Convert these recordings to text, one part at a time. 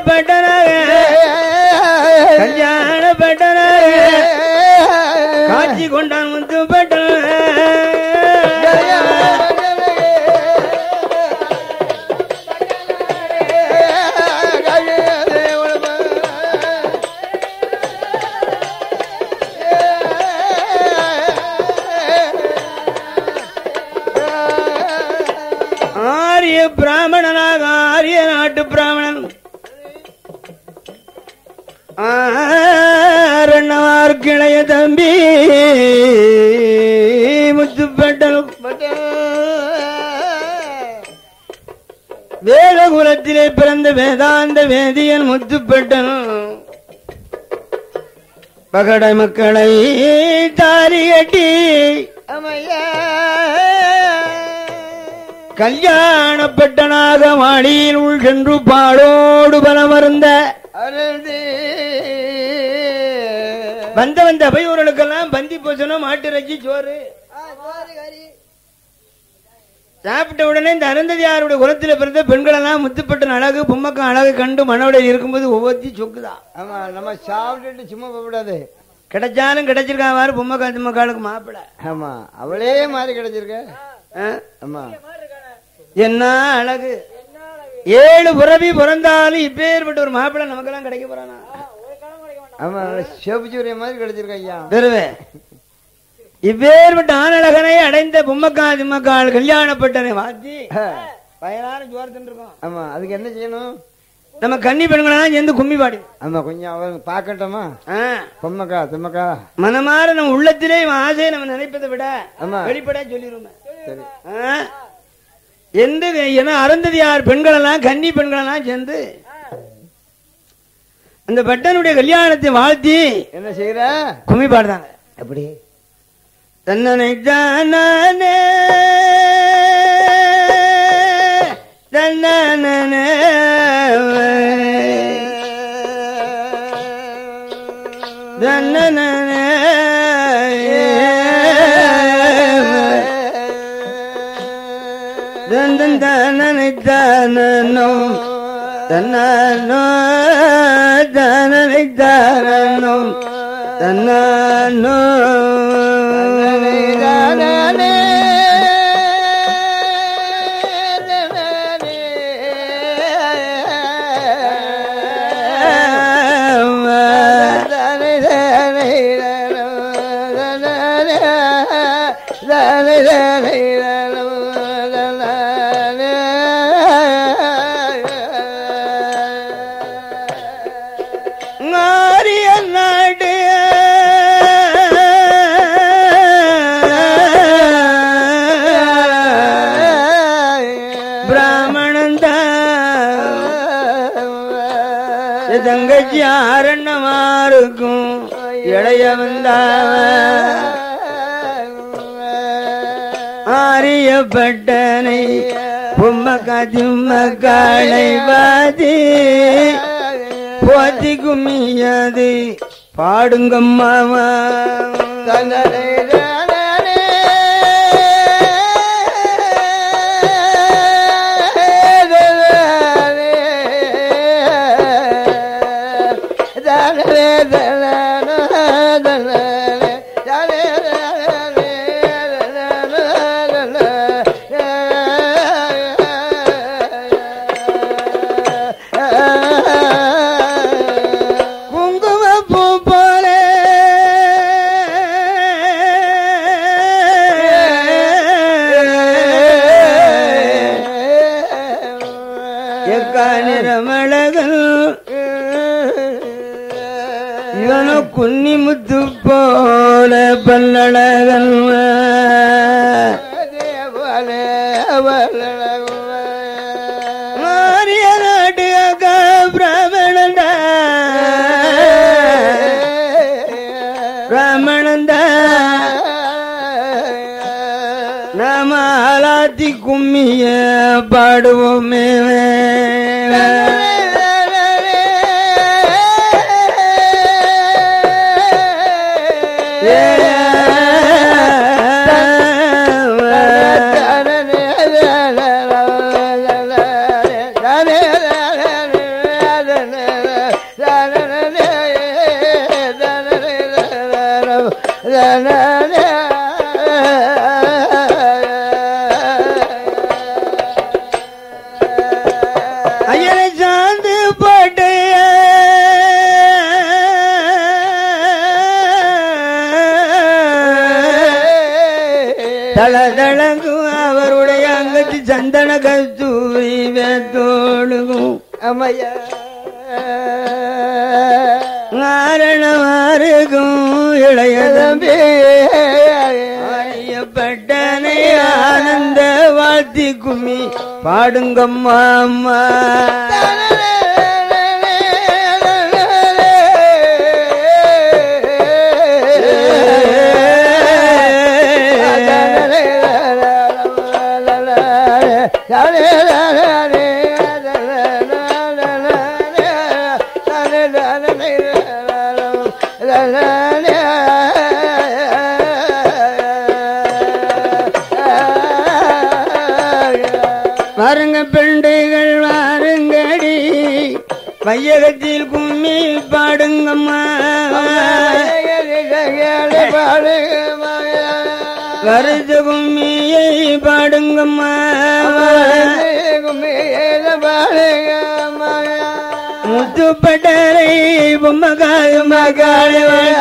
கல்யாணப்பட்டனாக கல்யாணப்பட்டனாக காட்சி கொண்டான் முத்துப்பட்டன் ஆரிய பிராமணனாக ஆரிய நாட்டு பிராமணன் ஆரணவார் கிளைய தம்பி முத்துப்பட்டன் வேதகுலத்திலே பிறந்த வேதாந்த வேதியன் முத்துப்பட்டன் பகடை மக்களை தாலி கட்டி கல்யாணப்பட்டனாக மாடியில் உள் சென்று பாடோடு பலமருந்த வந்த வந்த அபையூர்களுக்கெல்லாம் பந்தி போசனம் மாட்டிறச்சி சோறு சாப்பிட்ட உடனே இந்த அருந்ததியாருடைய குலத்தில் பிறந்த பெண்கள் எல்லாம் முத்துப்பட்ட அழகு பொம்மக்கம் அழகு கண்டு மனோடைய இருக்கும்போது ஒவ்வொருத்தையும் சொக்குதான் ஆமா நம்ம சாப்பிட்டுட்டு சும்மா போகக்கூடாது கிடைச்சாலும் கிடைச்சிருக்காவாரு பொம்மக்கா திம்மக்காளுக்கு மாப்பிள்ள ஆமா அவளே மாதிரி கிடைச்சிருக்க ஆ? ஆமா என்ன அழகு ஏழு புறவி பிறந்தாலும் இப்பேற்பட்ட ஒரு மாப்பிள்ளை நமக்கெல்லாம் கிடைக்க போறானா ஆமா சிவபுச்சூரிய மாதிரி கிடைச்சிருக்க ஐயா பெருவே இப்பேற்பட்ட ஆனழகனை அடைந்த பொம்மக்கா திம்மக்கால் கல்யாணப்பட்டனை வாத்தி ஆ, பயனான ஜோரத்துன்னு இருக்கோம் ஆமா அதுக்கு என்ன செய்யணும் நம்ம கன்னி பெண்களெல்லாம் சேர்ந்து கும்மி பாடி ஆமா கொஞ்சம் அவன் பார்க்கட்டுமா ஆ, பொம்மக்கா திம்மக்கா மனமாற நம்ம உள்ளத்திலே இவன் ஆசையை நம்ம நினைப்பதை விட ஆமா. வெளிப்படையா சொல்லிடுவோம் சரி ஆ? எந்த ஏன்னா அருந்ததியார் பெண்கள் எல்லாம் கன்னி பெண்கள் எல்லாம் சேர்ந்து அந்த பட்டனுடைய கல்யாணத்தை வாழ்த்தி என்ன செய்யற கும்மி பாடுதாங்க எப்படி தன்னனை தானே தன்னனே தன்னனே தந்தன் தானனை தானோ தன்னோ தானனை தானோ தன்னோ மாறிய நாடு பிராமணன் தங்கச்சி ஆரண்ணமா இருக்கும் இளைய ஆரியப்பட்டனை பொம்மக்கா திம்மக்காளை வாதி போத்தி கும்மியது பாடுங்கம்மாவா குங்கும பூ போல எக்கானிரமழகன் இவனு குன்னி முத்து போல பல்லழகன் மாறிய நாட்டு அக்கா பிராமணன்டா பிராமணன்டா நாம ஆலாத்தி கும்மிய பாடுவோமே ஐயனை சார்ந்து போட்டு தளதளங்கும் அவருடைய அங்கத்து சந்தன கஸ்தூரி வேத்தோடுகும் அம்மையா காரணமாருக்கும் இளைய தம்பி அறியப்பட்டனை ஆனந்த வாழ்த்தி கும்மி பாடுங்கம்மா அம்மா வாருங்க பெண்டைகள் வாருங்கடி வையகத்தில் கும்மி பாடுங்கம்மா வருது கும்மியை பாடுங்கம்மா முத்துப்பட்டரை பொம்மகாய மகாய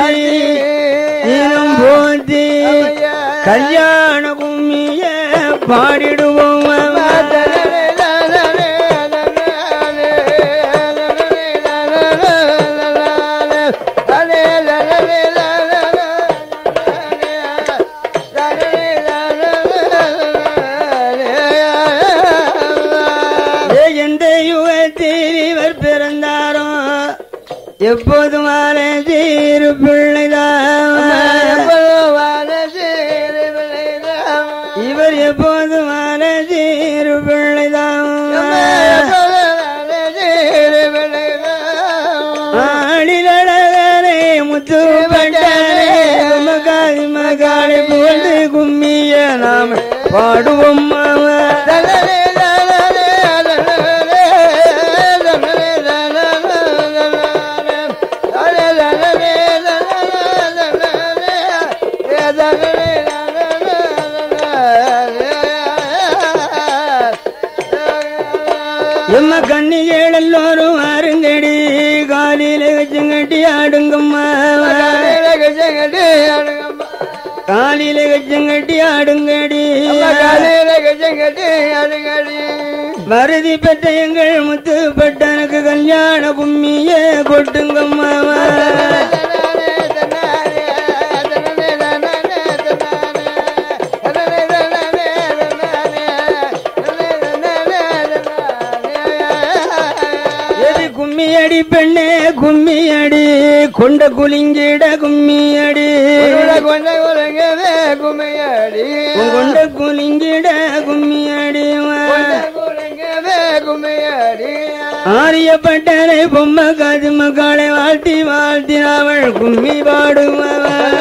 இனம் போதி கல்யாண கும்மிய பாடிடுவோம் ஏ எந்த யுகத்தில் இவர் பிறந்தாரோ எப்போதும் அலைஞ்சீரு பிள்ளைதான் இவர் எப்போதும் அலைஞ்சீரு பிள்ளைதான் ஆளிலழகரே முத்து பட்டரே மகாதி மகாடி போது கும்மிய நாம் பாடுவோம் மாமா. எம்ம கண்ணிகள் எல்லோரும் அருங்கடி காலில கச்சங்கட்டி ஆடுங்கம்மா காலில கச்சங்கட்டி ஆடுங்கடி வருதி பெற்ற எங்கள் முத்து பட்டனுக்கு கல்யாண கும்மிய கொட்டுங்கம்மா எது கும்மியடி பெண்ணே கும்மியடி கொண்ட குலிங்கிட கும்மியடி உன் கொண்ட குலிங்கிட கும்மியடி ஆரியப்பட்டனை பொம்மை காது மக்களை வாழ்த்தி வாழ்த்தி அவள் கும்மி பாடுவவள்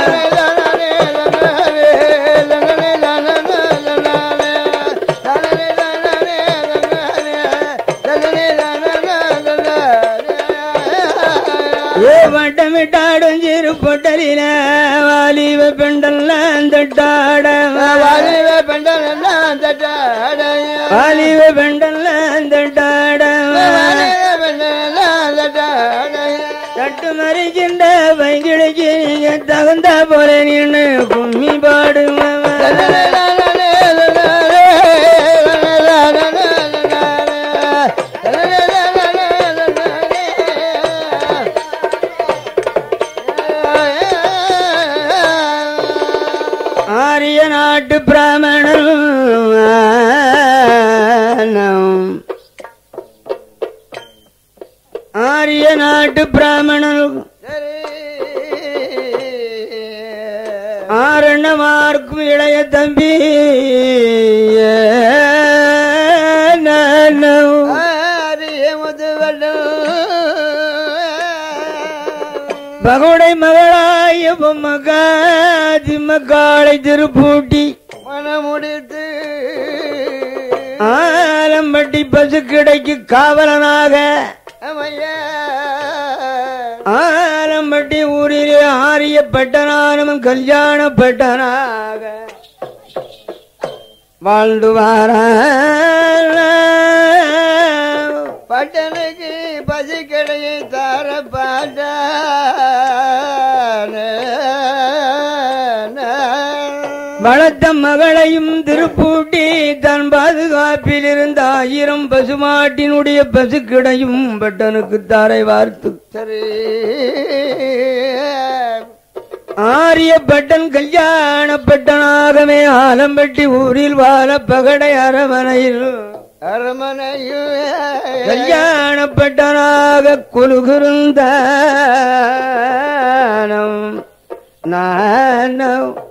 ஏ வட்டமிட்டாடும் சிறு பொட்டலில வாலிப பெண்டெல்லாம் தட்டாட வாலிப பெண்டெல்லாம் தட்டாட தட்டு மறிக்கின்ற பைங்கிழைக்கு நீங்க தகுந்தா போல நின்று கும்மி பாடுவவன் ஆரிய நாட்டு பிராமணன் ஆரிய நாட்டு பிராமணன் ஆரணமார்க்கும் இளைய தம்பி பகுடை மகளாய பொம்மக்கா திம்மக்காளை திருப்பூட்டி மனமுடித்து ஆலம்பட்டி பசு கிடைக்கு காவலனாக அமையா ஆலம்பட்டி ஊரிலே ஆரிய ஆரியப்பட்டனானவன் கல்யாணப்பட்டனாக வாழ்ந்து வாரான் பட்டனுக்கு பசிக்கடையை தார வளர்த்த மகளையும் திருப்பூட்டி தன் பாதுகாப்பில் இருந்த ஆயிரம் பசுமாட்டினுடைய பசுக்கிடையும் பட்டனுக்கு தாரை வார்த்து சரி ஆரியப்பட்டன் கல்யாணப்பட்டனாகவே ஆலம்பட்டி ஊரில் வாழ பகடை அரமனையில் அரமனையும் கல்யாணப்பட்டனாக குலுகுருந்த நானும்